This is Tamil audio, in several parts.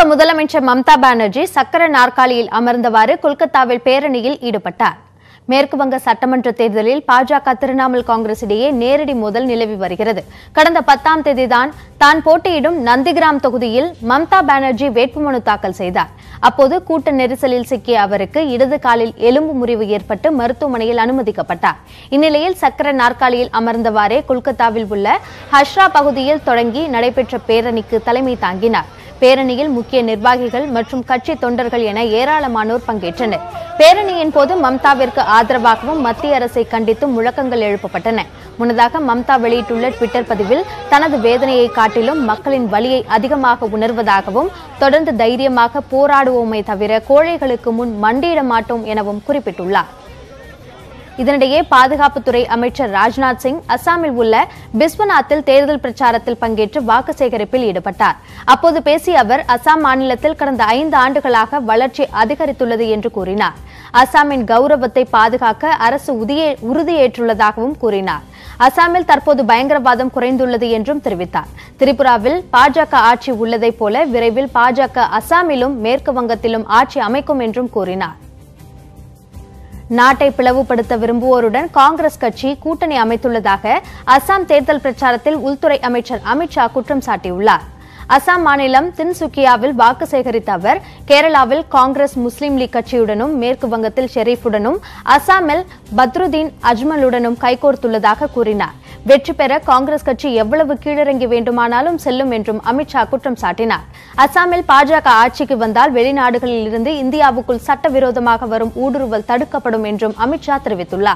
முதலமைச்சர் மம்தா பானர்ஜி சக்கர நாற்காலியில் அமர்ந்தவாறு கொல்கத்தாவில் பேரணியில் ஈடுபட்டார் மேற்கு வங்க சட்டமன்ற தேர்தலில் பாஜக திரிணாமுல் காங்கிரஸ் இடையே நேரடி மோதல் நிலவி வருகிறது கடந்த பத்தாம் தேதிதான் தான் போட்டியிடும் நந்திகிராம் தொகுதியில் மம்தா பானர்ஜி வேட்புமனு தாக்கல் செய்தார் அப்போது கூட்ட நெரிசலில் சிக்கிய அவருக்கு இடது காலில் எலும்பு முறிவு ஏற்பட்டு மருத்துவமனையில் அனுமதிக்கப்பட்டார் இந்நிலையில் சக்கர நாற்காலியில் அமர்ந்தவாறே கொல்கத்தாவில் உள்ள ஹஷ்ரா பகுதியில் தொடங்கி நடைபெற்ற பேரணிக்கு தலைமை தாங்கினார் பேரணியில் முக்கிய நிர்வாகிகள் மற்றும் கட்சி தொண்டர்கள் என ஏராளமானோர் பங்கேற்றனர் பேரணியின் போது மம்தாவிற்கு ஆதரவாகவும் மத்திய அரசை கண்டித்தும் முழக்கங்கள் எழுப்பப்பட்டன முன்னதாக மம்தா வெளியிட்டுள்ள ட்விட்டர் பதிவில் தனது வேதனையை காட்டிலும் மக்களின் வலியை அதிகமாக உணர்வதாகவும் தொடர்ந்து தைரியமாக போராடுவோமே தவிர கோழைகளுக்கு முன் மண்டியிட மாட்டோம் எனவும் குறிப்பிட்டுள்ளார் இதனிடையே பாதுகாப்புத்துறை அமைச்சர் ராஜ்நாத் சிங் அசாமில் உள்ள பிஸ்வநாத்தில் தேர்தல் பிரச்சாரத்தில் பங்கேற்று வாக்கு சேகரிப்பில் ஈடுபட்டார் அப்போது பேசிய அவர் அசாம் மாநிலத்தில் கடந்த ஐந்து ஆண்டுகளாக வளர்ச்சி அதிகரித்துள்ளது என்று கூறினார் அசாமின் கௌரவத்தை பாதுகாக்க அரசு உதியே- உறுதியேற்றுள்ளதாகவும் கூறினார் அசாமில் தற்போது பயங்கரவாதம் குறைந்துள்ளது என்றும் தெரிவித்தார் திரிபுராவில் பாஜக ஆட்சி உள்ளதைப் போல விரைவில் பாஜக அசாமிலும் மேற்கு வங்கத்திலும் ஆட்சி அமைக்கும் என்றும் கூறினார் நாட்டை பிளவுபடுத்த விரும்புவோருடன் காங்கிரஸ் கட்சி கூட்டணி அமைத்துள்ளதாக அசாம் தேர்தல் பிரச்சாரத்தில் உள்துறை அமைச்சர் அமித்ஷா குற்றம் சாட்டியுள்ளார் அசாம் மாநிலம் தின்சுக்கியாவில் வாக்கு சேகரித்த அவர் கேரளாவில் காங்கிரஸ் முஸ்லீம் லீக் கட்சியுடனும் மேற்கு வங்கத்தில் ஷெரீஃபுடனும் அசாமில் பத்ருதீன் அஜ்மலுடனும் கைகோர்த்துள்ளதாக கூறினார் வெற்றி பெற காங்கிரஸ் கட்சி எவ்வளவு கீழிறங்கி வேண்டுமானாலும் செல்லும் என்றும் அமித்ஷா குற்றம் சாட்டினார் அசாமில் பாஜக ஆட்சிக்கு வந்தால் வெளிநாடுகளில் இருந்து இந்தியாவுக்குள் சட்டவிரோதமாக வரும் ஊடுருவல் தடுக்கப்படும் என்றும் அமித்ஷா தெரிவித்துள்ளார்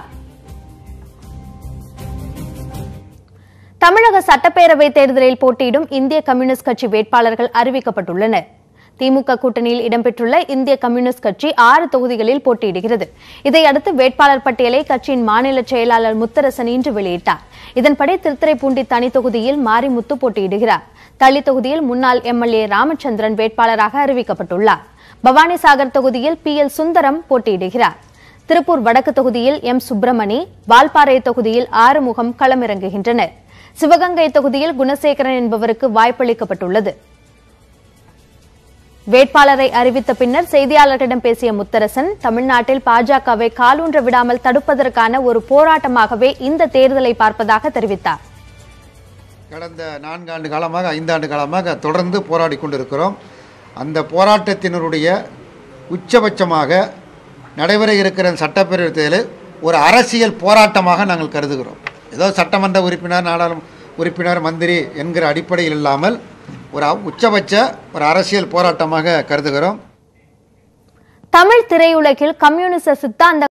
தமிழக சட்டப்பேரவை தேர்தலில் போட்டியிடும் இந்திய கம்யூனிஸ்ட் கட்சி வேட்பாளர்கள் அறிவிக்கப்பட்டுள்ளனர் திமுக கூட்டணியில் இடம்பெற்றுள்ள இந்திய கம்யூனிஸ்ட் கட்சி ஆறு தொகுதிகளில் போட்டியிடுகிறது இதையடுத்து வேட்பாளர் பட்டியலை கட்சியின் மாநில செயலாளர் முத்தரசன் இன்று வெளியிட்டார் இதன்படி திருத்துறைப்பூண்டி தனி தொகுதியில் மாரிமுத்து போட்டியிடுகிறார் தளி தொகுதியில் முன்னாள் எம்எல்ஏ ராமச்சந்திரன் வேட்பாளராக அறிவிக்கப்பட்டுள்ளார் பவானிசாகர் தொகுதியில் பி எல் சுந்தரம் போட்டியிடுகிறார் திருப்பூர் வடக்கு தொகுதியில் எம் சுப்பிரமணி வால்பாறை தொகுதியில் ஆறுமுகம் களமிறங்குகின்றனர் சிவகங்கை தொகுதியில் குணசேகரன் என்பவருக்கு வாய்ப்பளிக்கப்பட்டுள்ளது வேட்பாளரை அறிவித்த பின்னர் செய்தியாளர்களிடம் பேசிய முத்தரசன் தமிழ்நாட்டில் பாஜகவை காலூன்ற விடாமல் தடுப்பதற்கான ஒரு போராட்டமாகவே இந்த தேர்தலை பார்ப்பதாக தெரிவித்தார் கடந்த நான்காண்டு காலமாக ஐந்தாண்டு காலமாக தொடர்ந்து போராடி கொண்டிருக்கிறோம் அந்த போராட்டத்தினருடைய உச்சபட்சமாக நடைபெற இருக்கிற சட்டப்பேரவை தேர்தலில் ஒரு அரசியல் போராட்டமாக நாங்கள் கருதுகிறோம் ஏதோ சட்டமன்ற உறுப்பினர் நாடாளுமன்ற உறுப்பினர் மந்திரி என்கிற அடிப்படையில் இல்லாமல் ஒரு அ- உச்சபட்ச ஒரு அரசியல் போராட்டமாக கருதுகிறோம் தமிழ் திரையுலகில் கம்யூனிச சித்தாந்த